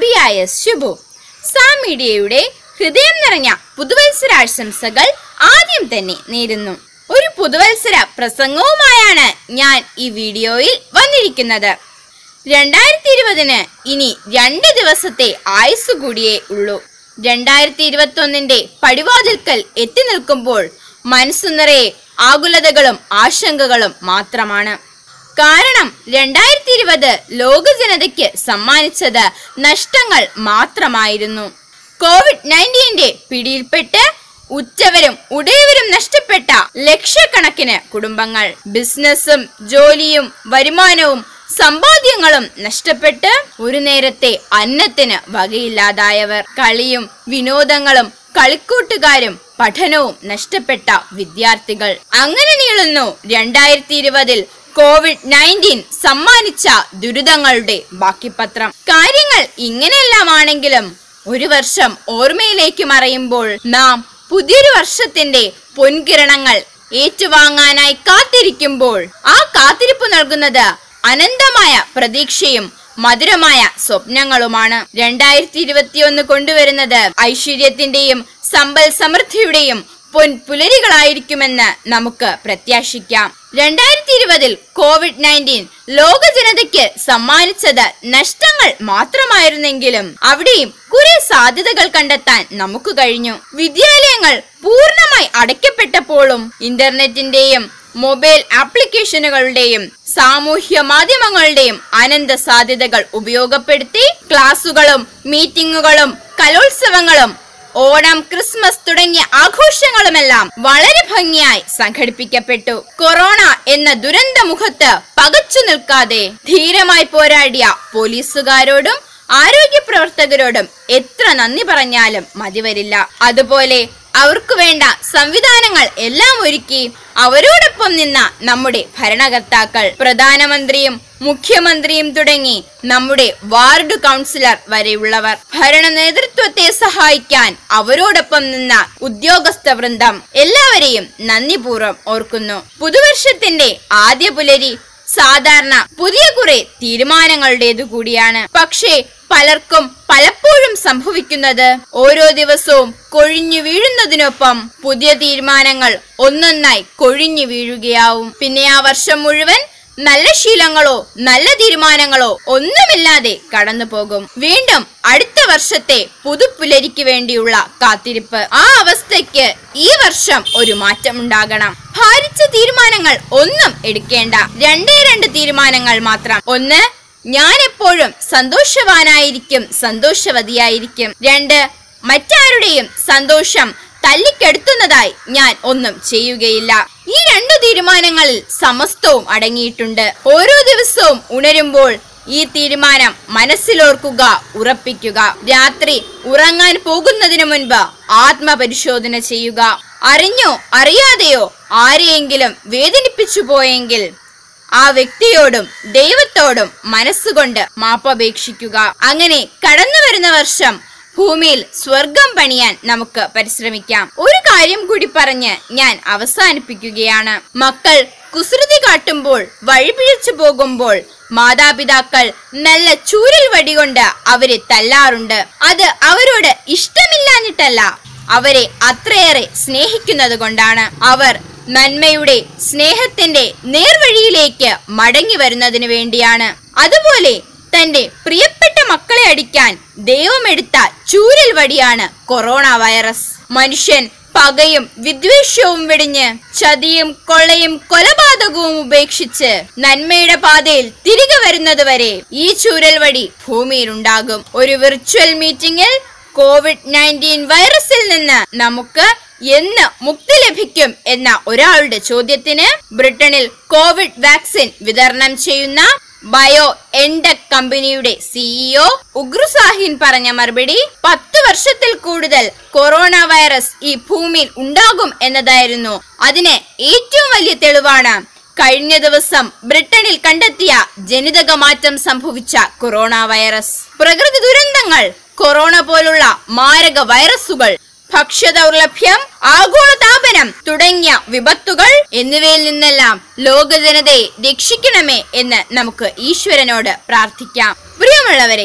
അഭിയായ ശുഭു Sam മീഡിയയുടെ ഹൃദയം നിറഞ്ഞ പുതുവത്സരാശംസകൾ ആദ്യം തന്നെ നേരുന്നു ഒരു പുതുവത്സര പ്രസംഗവുമായാണ് ഞാൻ ഈ വീഡിയോയിൽ വന്നിരിക്കുന്നത് രണ്ടായിരത്തി ഇരുപതിന് ഇനി രണ്ട് ദിവസത്തെ ആയുസ് കൂടിയേ ഉള്ളൂ രണ്ടായിരത്തി ഇരുപത്തി ഒന്നിന്റെ പടിവാതിൽക്കൽ എത്തി നിൽക്കുമ്പോൾ മനസ്സു നിറയെ ആകുലതകളും ആശങ്കകളും മാത്രമാണ് കാരണം രണ്ടായിരത്തി ഇരുപത് ലോക ജനതയ്ക്ക് സമ്മാനിച്ചത് നഷ്ടങ്ങൾ മാത്രമായിരുന്നു കോവിഡ് നയൻറ്റീന്റെ പിടിയിൽപ്പെട്ട് ഉറ്റവരും ഉടയവരും നഷ്ടപ്പെട്ട ലക്ഷക്കണക്കിന് കുടുംബങ്ങൾ ബിസിനസ്സും ജോലിയും വരുമാനവും സമ്പാദ്യങ്ങളും നഷ്ടപ്പെട്ട് ഒരു നേരത്തെ അന്നത്തിന് വകയില്ലാതായവർ കളിയും വിനോദങ്ങളും കളിക്കൂട്ടുകാരും പഠനവും നഷ്ടപ്പെട്ട വിദ്യാർത്ഥികൾ അങ്ങനെ നീളുന്നു രണ്ടായിരത്തി ഇരുപതിൽ കോവിഡ് നയൻറ്റീൻ സമ്മാനിച്ച ദുരിതങ്ങളുടെ ബാക്കിപത്രം കാര്യങ്ങൾ ഇങ്ങനെയെല്ലാമാണെങ്കിലും ഒരു വർഷം ഓർമ്മയിലേക്ക് മറയുമ്പോൾ നാം പുതിയൊരു വർഷത്തിന്റെ പൊൻകിരണങ്ങൾ ഏറ്റുവാങ്ങാനായി കാത്തിരിക്കുമ്പോൾ ആ കാത്തിരിപ്പ് നൽകുന്നത് അനന്തമായ പ്രതീക്ഷയും മധുരമായ സ്വപ്നങ്ങളുമാണ് രണ്ടായിരത്തി ഇരുപത്തിയൊന്ന് കൊണ്ടുവരുന്നത് ഐശ്വര്യത്തിന്റെയും സമ്പൽ സമൃദ്ധിയുടെയും പൊൻ പുലരികളായിരിക്കുമെന്ന് നമുക്ക് പ്രത്യാശിക്കാം രണ്ടായിരത്തി ഇരുപതിൽ കോവിഡ് നയൻറ്റീൻ ലോക ജനതയ്ക്ക് സമ്മാനിച്ചത് നഷ്ടങ്ങൾ മാത്രമായിരുന്നെങ്കിലും അവിടെയും കുറെ സാധ്യതകൾ കണ്ടെത്താൻ നമുക്ക് കഴിഞ്ഞു വിദ്യാലയങ്ങൾ പൂർണ്ണമായി അടയ്ക്കപ്പെട്ടപ്പോഴും ഇന്റർനെറ്റിന്റെയും മൊബൈൽ ആപ്ലിക്കേഷനുകളുടെയും സാമൂഹ്യ മാധ്യമങ്ങളുടെയും അനന്ത സാധ്യതകൾ ഉപയോഗപ്പെടുത്തി ക്ലാസുകളും മീറ്റിംഗുകളും കലോത്സവങ്ങളും ഓണം ക്രിസ്മസ് തുടങ്ങിയ ആഘോഷങ്ങളുമെല്ലാം വളരെ ഭംഗിയായി സംഘടിപ്പിക്കപ്പെട്ടു കൊറോണ എന്ന ദുരന്ത മുഖത്ത് പകച്ചു നിൽക്കാതെ ധീരമായി പോരാടിയ പോലീസുകാരോടും ആരോഗ്യ പ്രവർത്തകരോടും എത്ര നന്ദി പറഞ്ഞാലും മതിവരില്ല അതുപോലെ അവർക്ക് വേണ്ട സംവിധാനങ്ങൾ എല്ലാം ഒരുക്കി അവരോടൊപ്പം നിന്ന നമ്മുടെ ഭരണകർത്താക്കൾ പ്രധാനമന്ത്രിയും മുഖ്യമന്ത്രിയും തുടങ്ങി നമ്മുടെ വാർഡ് കൗൺസിലർ വരെയുള്ളവർ ഭരണ നേതൃത്വത്തെ സഹായിക്കാൻ അവരോടൊപ്പം നിന്ന ഉദ്യോഗസ്ഥ വൃന്ദം എല്ലാവരെയും നന്ദിപൂർവ്വം ഓർക്കുന്നു പുതുവർഷത്തിന്റെ ആദ്യ പുലരി സാധാരണ പുതിയ കുറെ തീരുമാനങ്ങളുടേതു കൂടിയാണ് പക്ഷേ പലർക്കും പലപ്പോഴും സംഭവിക്കുന്നത് ഓരോ ദിവസവും കൊഴിഞ്ഞു വീഴുന്നതിനൊപ്പം പുതിയ തീരുമാനങ്ങൾ ഒന്നൊന്നായി കൊഴിഞ്ഞു വീഴുകയാവും പിന്നെ ആ വർഷം മുഴുവൻ നല്ല ശീലങ്ങളോ നല്ല തീരുമാനങ്ങളോ ഒന്നുമില്ലാതെ കടന്നു പോകും വീണ്ടും അടുത്ത വർഷത്തെ പുതുപ്പുലരിക്ക് വേണ്ടിയുള്ള കാത്തിരിപ്പ് ആ അവസ്ഥയ്ക്ക് ഈ വർഷം ഒരു മാറ്റം ഉണ്ടാകണം ഭാരിച്ച തീരുമാനങ്ങൾ ഒന്നും എടുക്കേണ്ട രണ്ടേ രണ്ട് തീരുമാനങ്ങൾ മാത്രം ഒന്ന് ഞാൻ എപ്പോഴും സന്തോഷവാനായിരിക്കും സന്തോഷവതിയായിരിക്കും രണ്ട് മറ്റാരുടെയും സന്തോഷം തല്ലിക്കെടുത്തുന്നതായി ഞാൻ ഒന്നും ചെയ്യുകയില്ല ഈ രണ്ടു തീരുമാനങ്ങളിൽ സമസ്തവും അടങ്ങിയിട്ടുണ്ട് ഓരോ ദിവസവും ഉണരുമ്പോൾ ഈ തീരുമാനം മനസ്സിലോർക്കുക ഉറപ്പിക്കുക രാത്രി ഉറങ്ങാൻ പോകുന്നതിനു മുൻപ് ആത്മപരിശോധന ചെയ്യുക അറിഞ്ഞോ അറിയാതെയോ ആരെയെങ്കിലും വേദനിപ്പിച്ചു പോയെങ്കിൽ ആ വ്യക്തിയോടും ദൈവത്തോടും മനസ്സുകൊണ്ട് മാപ്പപേക്ഷിക്കുക അങ്ങനെ കടന്നു വരുന്ന വർഷം ഭൂമിയിൽ സ്വർഗം പണിയാൻ നമുക്ക് പരിശ്രമിക്കാം ഒരു കാര്യം കൂടി പറഞ്ഞ് ഞാൻ അവസാനിപ്പിക്കുകയാണ് മക്കൾ കുസൃതി കാട്ടുമ്പോൾ വഴിപിഴച്ചു പോകുമ്പോൾ മാതാപിതാക്കൾ നല്ല ചൂരൽ വടികൊണ്ട് അവരെ തല്ലാറുണ്ട് അത് അവരോട് ഇഷ്ടമില്ലാഞ്ഞിട്ടല്ല അവരെ അത്രയേറെ സ്നേഹിക്കുന്നത് കൊണ്ടാണ് അവർ നന്മയുടെ സ്നേഹത്തിന്റെ നേർവഴിയിലേക്ക് മടങ്ങി വരുന്നതിന് വേണ്ടിയാണ് അതുപോലെ തന്റെ പ്രിയപ്പെട്ട മക്കളെ അടിക്കാൻ ദൈവമെടുത്ത ചൂരൽ വടിയാണ് കൊറോണ വൈറസ് മനുഷ്യൻ പകയും വിദ്വേഷവും വെടിഞ്ഞ് ചതിയും കൊള്ളയും കൊലപാതകവും ഉപേക്ഷിച്ച് നന്മയുടെ പാതയിൽ തിരികെ വരുന്നതുവരെ ഈ ചൂരൽ വടി ഭൂമിയിൽ ഉണ്ടാകും ഒരു വിർച്വൽ മീറ്റിംഗിൽ കോവിഡ് നയൻറ്റീൻ വൈറസിൽ നിന്ന് നമുക്ക് എന്ന് മുക്തി ലഭിക്കും എന്ന ഒരാളുടെ ചോദ്യത്തിന് ബ്രിട്ടനിൽ കോവിഡ് വാക്സിൻ വിതരണം ചെയ്യുന്ന ബയോ എൻഡക് കമ്പനിയുടെ സിഇഒ ഉഗ്രുസാഹിൻ പറഞ്ഞ മറുപടി പത്ത് വർഷത്തിൽ കൂടുതൽ കൊറോണ വൈറസ് ഈ ഭൂമിയിൽ ഉണ്ടാകും എന്നതായിരുന്നു അതിന് ഏറ്റവും വലിയ തെളിവാണ് കഴിഞ്ഞ ദിവസം ബ്രിട്ടനിൽ കണ്ടെത്തിയ ജനിതക മാറ്റം സംഭവിച്ച കൊറോണ വൈറസ് പ്രകൃതി ദുരന്തങ്ങൾ കൊറോണ പോലുള്ള മാരക വൈറസുകൾ ഭക്ഷ്യദൗർലഭ്യം ആഗോളതാപനം തുടങ്ങിയ വിപത്തുകൾ എന്നിവയിൽ നിന്നെല്ലാം ലോക ജനതയെ രക്ഷിക്കണമേ എന്ന് നമുക്ക് ഈശ്വരനോട് പ്രാർത്ഥിക്കാം പ്രിയമുള്ളവരെ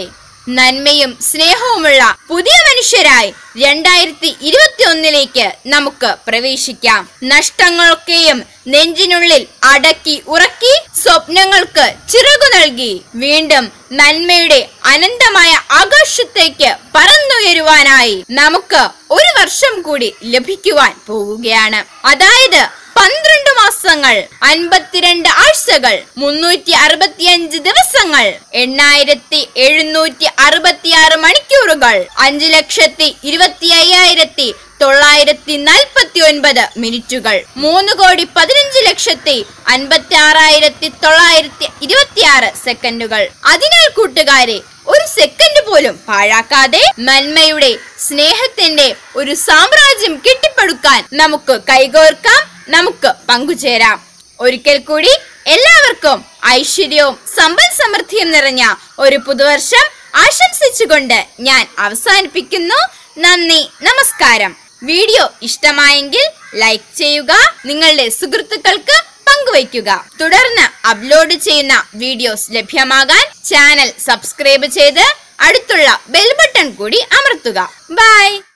നന്മയും സ്നേഹവുമുള്ള പുതിയ മനുഷ്യരായി രണ്ടായിരത്തി ഇരുപത്തി ഒന്നിലേക്ക് നമുക്ക് പ്രവേശിക്കാം നഷ്ടങ്ങളൊക്കെയും നെഞ്ചിനുള്ളിൽ അടക്കി ഉറക്കി സ്വപ്നങ്ങൾക്ക് ചിറകു നൽകി വീണ്ടും നന്മയുടെ അനന്തമായ ആകാശത്തേക്ക് പറന്നുയരുവാനായി നമുക്ക് ഒരു വർഷം കൂടി ലഭിക്കുവാൻ പോവുകയാണ് അതായത് പന്ത്രണ്ട് മാസങ്ങൾ അൻപത്തിരണ്ട് ആഴ്ചകൾ മുന്നൂറ്റി അറുപത്തിയഞ്ച് ദിവസങ്ങൾ എണ്ണായിരത്തി എഴുന്നൂറ്റി അറുപത്തിയാറ് മണിക്കൂറുകൾ അഞ്ചു ലക്ഷത്തി ഇരുപത്തി അയ്യായിരത്തി തൊള്ളായിരത്തി നാൽപ്പത്തി ഒൻപത് മിനിറ്റുകൾ മൂന്ന് കോടി പതിനഞ്ച് ലക്ഷത്തി അൻപത്തി ആറായിരത്തി തൊള്ളായിരത്തി ഇരുപത്തിയാറ് സെക്കൻഡുകൾ അതിനാൽ കൂട്ടുകാരെ ഒരു സെക്കൻഡ് പോലും പാഴാക്കാതെ നന്മയുടെ സ്നേഹത്തിന്റെ ഒരു സാമ്രാജ്യം കെട്ടിപ്പടുക്കാൻ നമുക്ക് കൈകോർക്കാം നമുക്ക് പങ്കുചേരാം ഒരിക്കൽ കൂടി എല്ലാവർക്കും ഐശ്വര്യവും സമ്പൽ സമൃദ്ധിയും നിറഞ്ഞ ഒരു പുതുവർഷം ആശംസിച്ചുകൊണ്ട് ഞാൻ അവസാനിപ്പിക്കുന്നു നന്ദി നമസ്കാരം വീഡിയോ ഇഷ്ടമായെങ്കിൽ ലൈക്ക് ചെയ്യുക നിങ്ങളുടെ സുഹൃത്തുക്കൾക്ക് പങ്കുവയ്ക്കുക തുടർന്ന് അപ്ലോഡ് ചെയ്യുന്ന വീഡിയോസ് ലഭ്യമാകാൻ ചാനൽ സബ്സ്ക്രൈബ് ചെയ്ത് അടുത്തുള്ള ബെൽ ബട്ടൺ കൂടി അമർത്തുക ബൈ